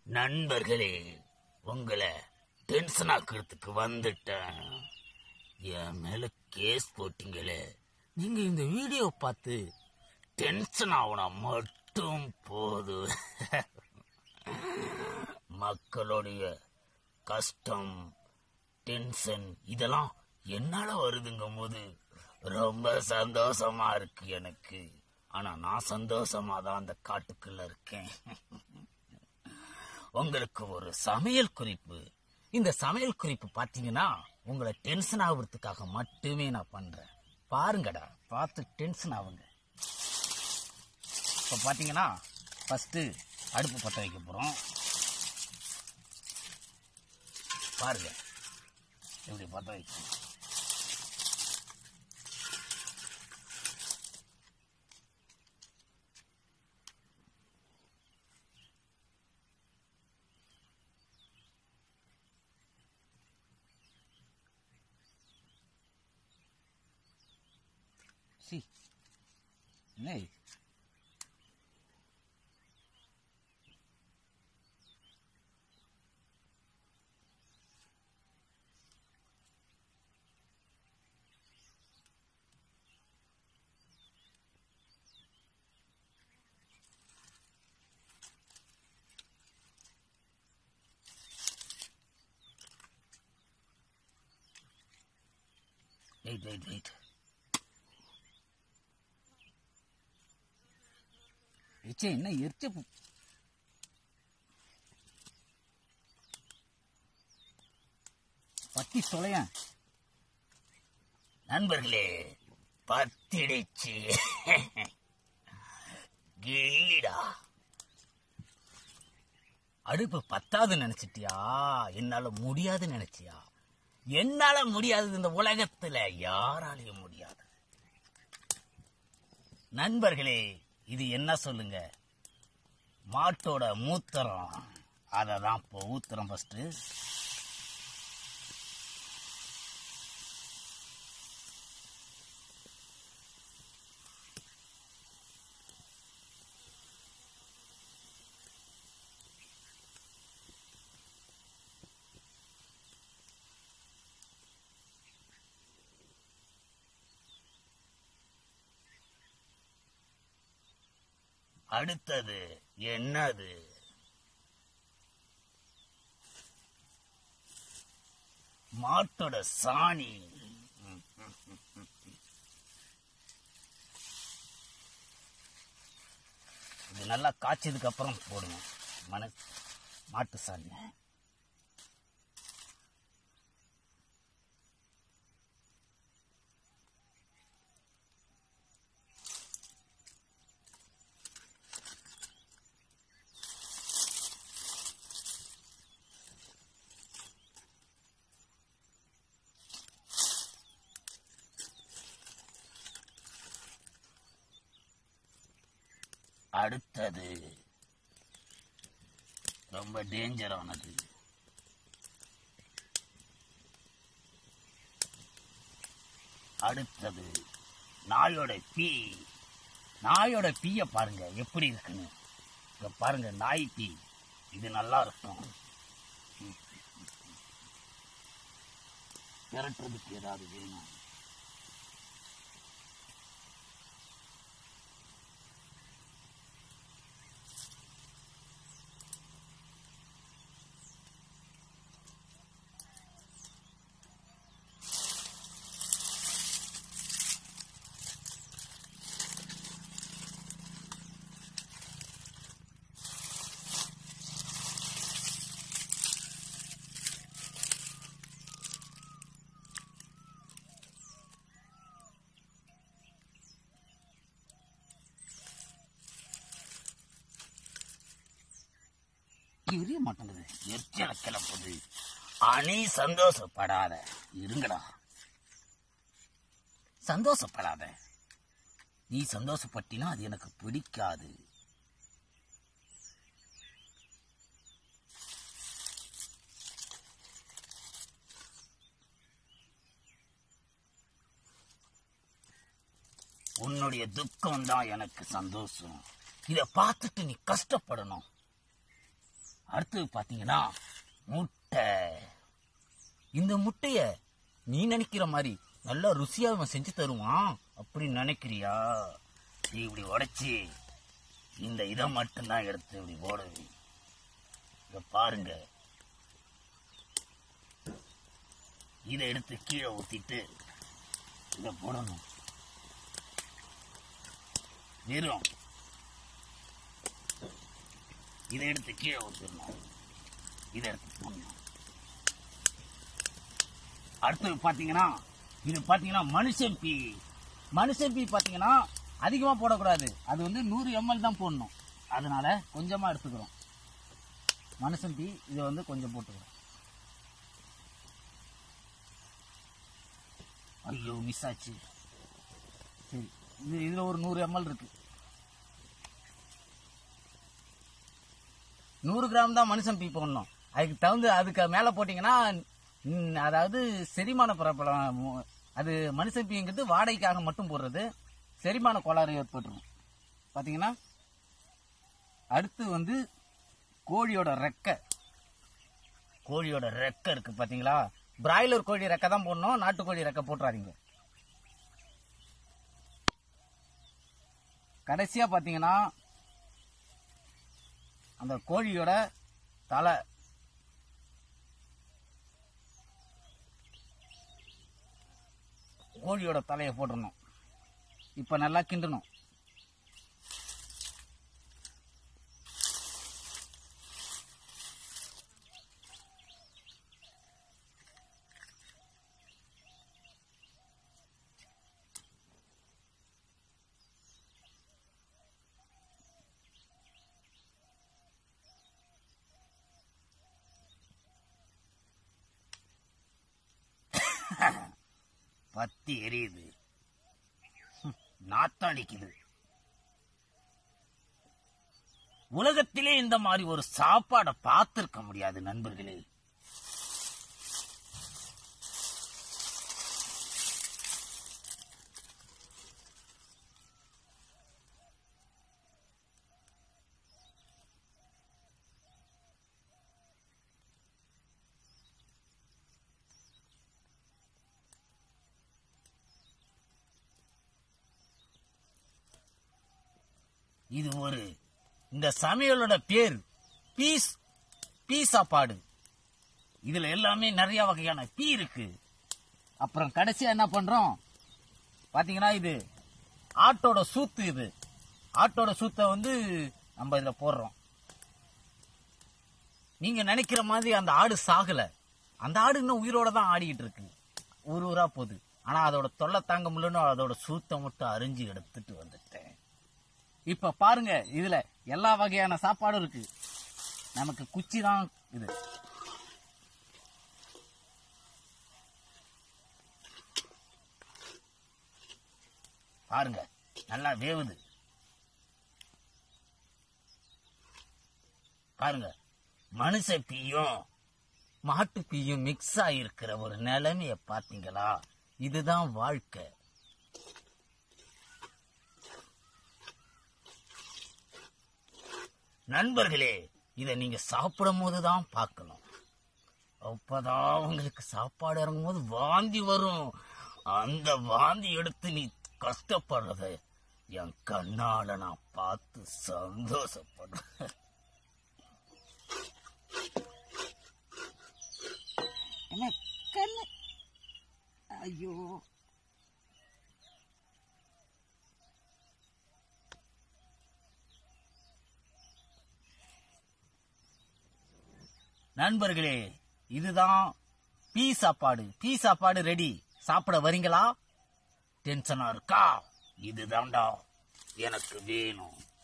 நண்பர்களே உங்களை டென்ஷன் ஆக்கிறதுக்கு வந்துட்டேன் என் மேல கேஸ் போட்டீங்களே நீங்க இந்த வீடியோ பார்த்து டென்ஷன் ஆகனா மட்டும் போதும் மக்களுடைய கஷ்டம் டென்ஷன் இதெல்லாம் என்னால வருதுங்கும் போது ரொம்ப சந்தோஷமா இருக்கு எனக்கு ஆனா நான் சந்தோஷமா தான் அந்த காட்டுக்குள்ள இருக்கேன் உங்களுக்கு ஒரு சமையல் குறிப்பு இந்த சமையல் குறிப்பு பாத்தீங்கன்னா உங்களை டென்ஷன் ஆகுறதுக்காக மட்டுமே நான் பண்றேன் பாருங்கடா பார்த்து டென்ஷன் ஆகுங்க இப்போ பாத்தீங்கன்னா ஃபர்ஸ்ட் அடுப்பு பற்ற வைக்க போறோம் பாருங்க இப்படி பற்ற வைக்கணும் சி என்ன இது? வெயிட் வெயிட் வெயிட் எச்சே என்ன எரிச்ச பு- பத்தி தொலையன் நண்பர்களே பத்திடுச்சு கில்லிடா அடுப்பு பத்தாது நினைச்சிட்டியா என்னால முடியாது நினைச்சியா என்னால முடியாது இந்த உலகத்துல யாராலையும் முடியாது நண்பர்களே இது என்ன சொல்லுங்க மாட்டோட மூத்திரம் அதை தான் இப்போ ஊத்துறோம் ஃபர்ஸ்ட் அடுத்தது என்னது மாட்டோட சாணி இது நல்லா காய்ச்சதுக்கு அப்புறம் போடுங்க மன மாட்டு சாணி அடுத்தது ரொம்ப டேஞ்சரானது அடுத்தது நாயோட பீ நாயோட பீய பாருங்க எப்படி இருக்குன்னு இங்க பாருங்க நாய் பீ இது நல்லா இருக்கும் திரட்டுறதுக்கு ஏதாவது வேணும் எரிய மாட்டேங்குது எரிச்சல கிளப்புது அணி சந்தோஷப்படாத இருங்கடா சந்தோஷப்படாத நீ சந்தோஷப்பட்டினா அது எனக்கு பிடிக்காது உன்னுடைய துக்கம் தான் எனக்கு சந்தோஷம் இத பார்த்துட்டு நீ கஷ்டப்படணும் அடுத்தது பாத்தீங்கன்னா முட்டை இந்த முட்டைய நீ நினைக்கிற மாதிரி நல்லா ருசியா அவன் செஞ்சு தருவான் அப்படின்னு நினைக்கிறியா நீ இப்படி உடைச்சி இந்த இதை மட்டும்தான் எடுத்து இப்படி போடுது இத பாருங்க இதை எடுத்து கீழே ஊத்திட்டு இதை போடணும் வெறும் இதை எடுத்து கீழே ஊத்திடணும் இதை எடுத்து போடணும் அடுத்தது பாத்தீங்கன்னா இது பாத்தீங்கன்னா மனுஷன் பீ மனுஷன் பீ பாத்தீங்கன்னா அதிகமா போடக்கூடாது அது வந்து நூறு எம்எல் தான் போடணும் அதனால கொஞ்சமா எடுத்துக்கிறோம் மனுஷன் பீ இதை வந்து கொஞ்சம் போட்டுக்கிறோம் ஐயோ மிஸ் ஆச்சு சரி இது இதுல ஒரு நூறு எம்எல் இருக்கு நூறு கிராம் தான் மனுஷன் பீ போடணும் அதுக்கு தகுந்து அதுக்கு மேல போட்டீங்கன்னா ம், அதாவது செரிமான பிரபலம் அது மனுஷன் பீங்கிறது வாடகைக்காக மட்டும் போடுறது செரிமான கோளாறு ஏற்பட்டுரும் பாத்தீங்கன்னா அடுத்து வந்து கோழியோட ரெக்கை கோழியோட ரெக்கை இருக்கு பாத்தீங்களா பிராய்லர் கோழி ரெக்கை தான் போடணும் நாட்டுக்கோழி ரெக்கை போட்டுறாதீங்க கடைசியா பாத்தீங்கன்னா அந்த கோழியோட தலை கோழியோட தலையை போட்டுறணும் இப்ப நல்லா கிண்டணும் பத்தி எரியுது ஹம், நாத்தம் அடிக்குது உலகத்திலே இந்த மாதிரி ஒரு சாப்பாடை பார்த்திருக்க முடியாது நண்பர்களே இது ஒரு இந்த சமையலோட பேர் பீஸ் பீ சாப்பாடு இதுல எல்லாமே நிறைய வகையான பீ இருக்கு அப்புறம் கடைசியா என்ன பண்றோம் பாத்தீங்கன்னா இது ஆட்டோட சூத்து இது ஆட்டோட சூத்தை வந்து நம்ம இதுல போடுறோம் நீங்க நினைக்கிற மாதிரி அந்த ஆடு சாகல அந்த ஆடு இன்னும் உயிரோட தான் ஆடிக்கிட்டு இருக்கு ஊர் ஊரா போகுது ஆனா அதோட தொல்லை தாங்க முடியலன்னு அதோட சூத்தை மட்டும் அரிஞ்சு எடுத்துட்டு வந்துட்டேன் இப்ப பாருங்க இதுல எல்லா வகையான சாப்பாடும் இருக்கு நமக்கு குச்சி தான் இது பாருங்க நல்லா வேவுது பாருங்க மனுஷ பீயும் மாட்டு பீயும் மிக்ஸ் ஆயிருக்கிற ஒரு நிலைமைய பாத்தீங்களா இதுதான் வாழ்க்கை நண்பர்களே இதை நீங்க சாப்பிடும் போதுதான் பார்க்கணும் அப்பதான் உங்களுக்கு சாப்பாடு இறங்கும் போது வாந்தி வரும் அந்த வாந்தி எடுத்து நீ கஷ்டப்படுறத என் கண்ணால நான் பார்த்து சந்தோஷப்படுறேன் என்ன கண்ணு ஐயோ நண்பர்களே இதுதான் பீ சாப்பாடு பீ சாப்பாடு ரெடி சாப்பிட வரீங்களா டென்ஷனா இருக்கா இதுதான்டா எனக்கு வேணும்